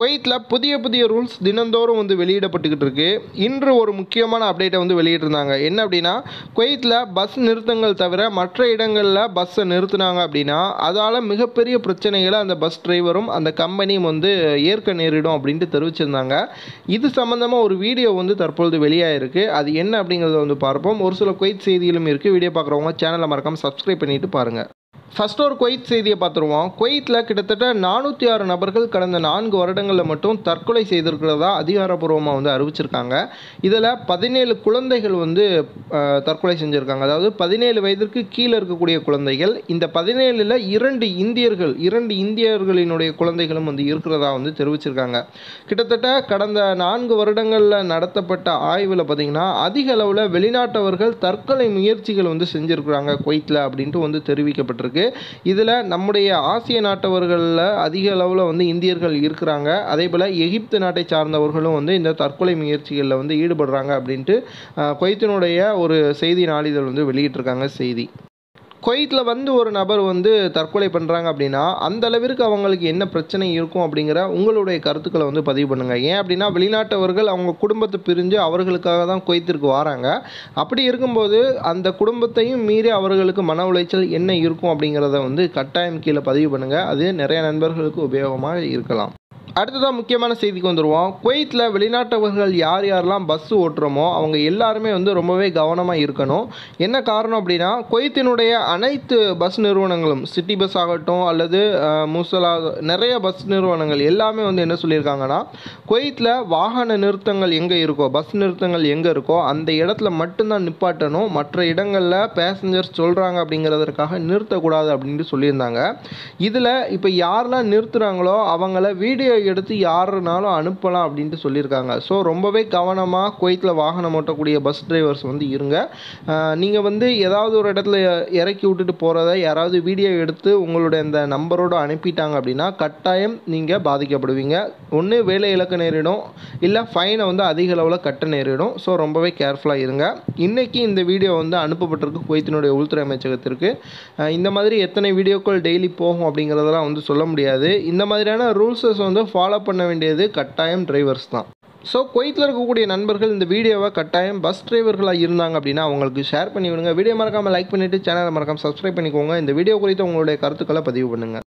குவைத்தில் புதிய புதிய ரூல்ஸ் தினந்தோறும் வந்து வெளியிடப்பட்டுக்கிட்டு இருக்கு இன்று ஒரு முக்கியமான அப்டேட்டை வந்து வெளியிட்டிருந்தாங்க என்ன அப்படின்னா குவைத்தில் பஸ் நிறுத்தங்கள் தவிர மற்ற இடங்களில் பஸ்ஸை நிறுத்தினாங்க அப்படின்னா அதால் மிகப்பெரிய பிரச்சனைகளை அந்த பஸ் டிரைவரும் அந்த கம்பெனியும் வந்து ஏற்க நேரிடும் அப்படின்ட்டு தெரிவிச்சிருந்தாங்க இது சம்மந்தமாக ஒரு வீடியோ வந்து தற்பொழுது வெளியாயிருக்கு அது என்ன அப்படிங்கிறத வந்து பார்ப்போம் ஒரு சில குவைத் செய்திகளும் இருக்குது வீடியோ பார்க்குறவங்க சேனலை மறக்காமல் சப்ஸ்கிரைப் பண்ணிட்டு பாருங்கள் ஃபர்ஸ்ட் ஒரு குவைத் செய்தியை பார்த்துருவோம் குவைத்தில் கிட்டத்தட்ட நானூற்றி ஆறு நபர்கள் கடந்த நான்கு வருடங்களில் மட்டும் தற்கொலை செய்திருக்கிறதா அதிகாரப்பூர்வமாக வந்து அறிவிச்சிருக்காங்க இதில் பதினேழு குழந்தைகள் வந்து அஹ், தற்கொலை செஞ்சுருக்காங்க அதாவது பதினேழு வயதிற்கு கீழே இருக்கக்கூடிய குழந்தைகள் இந்த பதினேழில் இரண்டு இந்தியர்கள் இரண்டு இந்தியர்களினுடைய குழந்தைகளும் வந்து இருக்கிறதா வந்து தெரிவிச்சிருக்காங்க கிட்டத்தட்ட கடந்த நான்கு வருடங்களில் நடத்தப்பட்ட ஆய்வில் பார்த்தீங்கன்னா அதிக அளவில் வெளிநாட்டவர்கள் தற்கொலை முயற்சிகள் வந்து செஞ்சுருக்குறாங்க குவைத்தில் அப்படின்ட்டு வந்து தெரிவிக்கப்பட்டிருக்கு இதில் நம்முடைய ஆசிய நாட்டவர்களில் அதிக அளவில் வந்து இந்தியர்கள் இருக்கிறாங்க அதே போல் எகிப்து நாட்டை சார்ந்தவர்களும் வந்து இந்த தற்கொலை முயற்சிகளில் வந்து ஈடுபடுறாங்க அப்படின்ட்டு அஹ், குவைத்தினுடைய ஒரு செய்தி நாளிதழ் வந்து வெளியிட்டிருக்காங்க செய்தி குவைத்தில் வந்து ஒரு நபர் வந்து தற்கொலை பண்ணுறாங்க அப்படின்னா அந்த அளவிற்கு அவங்களுக்கு என்ன பிரச்சனை இருக்கும் அப்படிங்கிற உங்களுடைய கருத்துக்களை வந்து பதிவு பண்ணுங்கள் ஏன் அப்படின்னா வெளிநாட்டவர்கள் அவங்க குடும்பத்தை பிரிஞ்சு அவர்களுக்காக தான் குவைத்திற்கு வராங்க அப்படி இருக்கும்போது அந்த குடும்பத்தையும் மீறி அவர்களுக்கு மன உளைச்சல் என்ன இருக்கும் அப்படிங்கிறத வந்து கட்டாயம் கீழே பதிவு பண்ணுங்கள் அது நிறைய நண்பர்களுக்கு உபயோகமாக இருக்கலாம் அடுத்ததாக முக்கியமான செய்திக்கு வந்துடுவோம் குவைத்தில் வெளிநாட்டவர்கள் யார் யாரெல்லாம் பஸ் ஓட்டுறோமோ அவங்க எல்லாருமே வந்து ரொம்பவே கவனமாக இருக்கணும் என்ன காரணம் அப்படின்னா குவைத்தினுடைய அனைத்து பஸ் நிறுவனங்களும் சிட்டி பஸ் ஆகட்டும் அல்லது அஹ், முசலா நிறைய பஸ் நிறுவனங்கள் எல்லாமே வந்து என்ன சொல்லியிருக்காங்கன்னா குவைத்தில் வாகன நிறுத்தங்கள் எங்கே இருக்கோ பஸ் நிறுத்தங்கள் எங்கே இருக்கோ அந்த இடத்துல மட்டும்தான் நிப்பாட்டணும் மற்ற இடங்களில் பேசஞ்சர்ஸ் சொல்கிறாங்க அப்படிங்கிறதற்காக நிறுத்தக்கூடாது அப்படின்ட்டு சொல்லியிருந்தாங்க இதில் இப்போ யாரெல்லாம் நிறுத்துகிறாங்களோ அவங்கள வீடியோ எடுத்து யாருனாலும் அனுப்பலாம் அப்படின்ட்டு சொல்லியிருக்காங்க ஸோ ரொம்பவே கவனமாக குவைத்தில் வாகனம் ஓட்டக்கூடிய பஸ் டிரைவர்ஸ் வந்து இருங்க நீங்கள் வந்து ஏதாவது ஒரு இடத்துல இறக்கி விட்டுட்டு போகிறத யாராவது வீடியோ எடுத்து உங்களுடைய அந்த நம்பரோடு அனுப்பிட்டாங்க அப்படின்னா கட்டாயம் நீங்கள் பாதிக்கப்படுவீங்க ஒன்று வேலை இழக்க நேரிடும் இல்லை ஃபைனை வந்து அதிக அளவில் கட்ட நேரிடும் ஸோ ரொம்பவே கேர்ஃபுல்லாக இருங்க இன்றைக்கி இந்த வீடியோ வந்து அனுப்பப்பட்டிருக்கு குவைத்தினுடைய உள்துறை அமைச்சகத்திற்கு அஹ் இந்த மாதிரி எத்தனை வீடியோக்கள் டெய்லி போகும் அப்படிங்கிறதெல்லாம் வந்து சொல்ல முடியாது இந்த மாதிரியான ரூல்ஸஸ் வந்து ஃபாலோ பண்ண வேண்டியது கட்டாயம் டிரைவர்ஸ் தான் ஸோ குவைத்தில் இருக்கக்கூடிய நண்பர்கள் இந்த வீடியோவை கட்டாயம் பஸ் டிரைவர்களாக இருந்தாங்க அப்படின்னா அவங்களுக்கு ஷேர் பண்ணி விடுங்க வீடியோ மறக்காமல் லைக் பண்ணிவிட்டு சேனலை மறக்காமல் சப்ஸ்கிரைப் பண்ணிக்கோங்க இந்த வீடியோ குறித்து உங்களுடைய கருத்துக்களை பதிவு பண்ணுங்கள்